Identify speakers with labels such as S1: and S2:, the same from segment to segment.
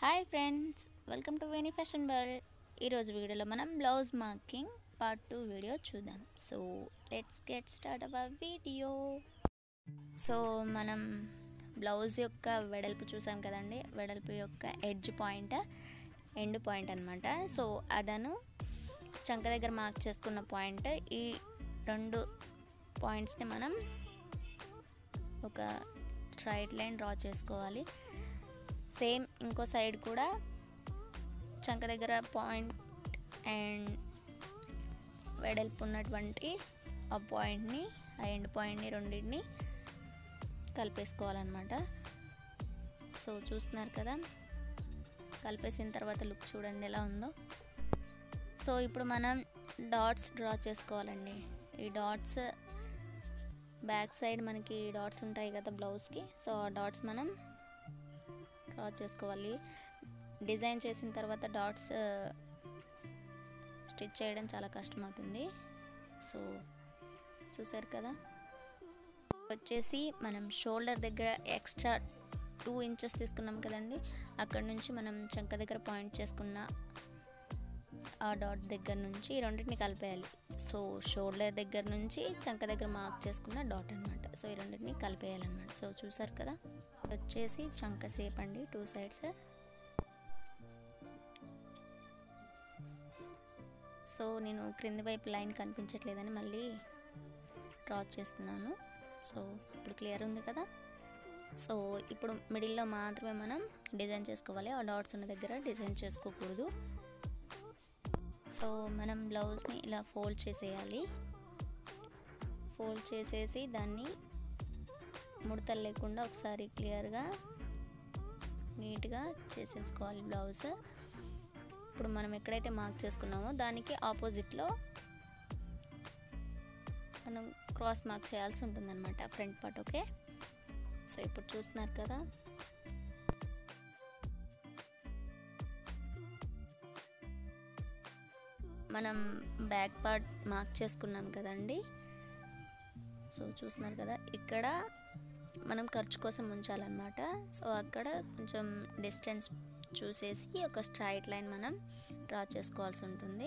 S1: hi friends welcome to Veni fashion world ఈరోజు వీడియోలో మనం blouse marking part two video చూద్దాం so let's get start our video so మనం blouse యొక్క వెడల్పు చూసాం కదండి వెడల్పు యొక్క ఎడ్జ్ పాయింట్ ఎండ్ పాయింట్ అనమాట సో అదను చంక దగ్గర మార్క్ చేసుకున్న పాయింట్ ఈ రెండు పాయింట్స్ని మనం ఒక స్ట్రైట్ లైన్ డ్రా చేసుకోవాలి సేమ్ ఇంకో సైడ్ కూడా చంక దగ్గర పాయింట్ అండ్ వెడల్పు ఉన్నటువంటి ఆ పాయింట్ని ఆ ఎండ్ పాయింట్ని రెండింటిని కలిపేసుకోవాలన్నమాట సో చూస్తున్నారు కదా కలిపేసిన తర్వాత లుక్ చూడండి ఎలా ఉందో సో ఇప్పుడు మనం డాట్స్ డ్రా చేసుకోవాలండి ఈ డాట్స్ బ్యాక్ సైడ్ మనకి డాట్స్ ఉంటాయి కదా బ్లౌజ్కి సో ఆ డాట్స్ మనం డ్రా చేసుకోవాలి డిజైన్ చేసిన తర్వాత డాట్స్ స్టిచ్ చేయడం చాలా కష్టమవుతుంది సో చూసారు కదా వచ్చేసి మనం షోల్డర్ దగ్గర ఎక్స్ట్రా టూ ఇంచెస్ తీసుకున్నాం కదండి అక్కడ నుంచి మనం చంక దగ్గర పాయింట్ చేసుకున్న ఆ డాట్ దగ్గర నుంచి ఈ రెండింటిని కలిపేయాలి సో షోల్డర్ దగ్గర నుంచి చంక దగ్గర మార్క్ చేసుకున్న డాట్ అనమాట సో ఈ రెండింటిని కలిపేయాలన్నమాట సో చూసారు కదా వచ్చేసి చంక సేప్ అండి టూ సైడ్స్ సో నేను క్రింది వైపు లైన్ కనిపించట్లేదని మళ్ళీ డ్రా చేస్తున్నాను సో ఇప్పుడు క్లియర్ ఉంది కదా సో ఇప్పుడు మిడిల్లో మాత్రమే మనం డిజైన్ చేసుకోవాలి ఆ డాట్స్ ఉన్న దగ్గర డిజైన్ చేసుకోకూడదు సో మనం బ్లౌజ్ని ఇలా ఫోల్డ్ చేసేయాలి ఫోల్డ్ చేసేసి దాన్ని ముడతలు లేకుండా ఒకసారి క్లియర్గా నీట్గా చేసేసుకోవాలి బ్లౌజ్ ఇప్పుడు మనం ఎక్కడైతే మార్క్ చేసుకున్నామో దానికి ఆపోజిట్లో మనం క్రాస్ మార్క్ చేయాల్సి ఉంటుందన్నమాట ఫ్రంట్ పార్ట్ ఓకే సో ఇప్పుడు చూస్తున్నారు కదా మనం బ్యాక్ పార్ట్ మార్క్ చేసుకున్నాం కదండి సో చూస్తున్నారు కదా ఇక్కడ మనం ఖర్చు కోసం ఉంచాలన్నమాట సో అక్కడ కొంచెం డిస్టెన్స్ చూసేసి ఒక స్ట్రైట్ లైన్ మనం డ్రా చేసుకోవాల్సి ఉంటుంది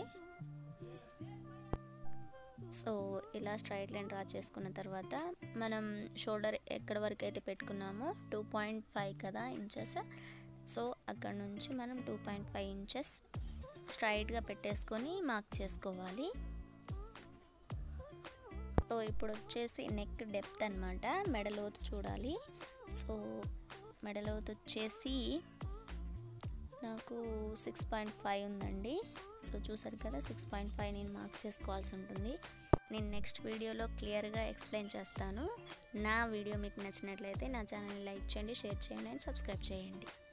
S1: సో ఇలా స్ట్రైట్ లైన్ డ్రా చేసుకున్న తర్వాత మనం షోల్డర్ ఎక్కడి వరకు అయితే పెట్టుకున్నామో టూ పాయింట్ ఫైవ్ కదా ఇంచెస్ సో అక్కడ నుంచి మనం టూ పాయింట్ ఫైవ్ ఇంచెస్ స్ట్రైట్గా పెట్టేసుకొని మార్క్ చేసుకోవాలి సో ఇప్పుడు వచ్చేసి నెక్ డెప్త్ అనమాట మెడలోతు చూడాలి సో మెడలోతు వచ్చేసి నాకు సిక్స్ పాయింట్ ఫైవ్ ఉందండి సో చూసారు కదా సిక్స్ పాయింట్ ఫైవ్ నేను మార్క్ చేసుకోవాల్సి ఉంటుంది నేను నెక్స్ట్ వీడియోలో క్లియర్గా ఎక్స్ప్లెయిన్ చేస్తాను నా వీడియో మీకు నచ్చినట్లయితే నా ఛానల్ని లైక్ చేయండి షేర్ చేయండి అండ్ సబ్స్క్రైబ్ చేయండి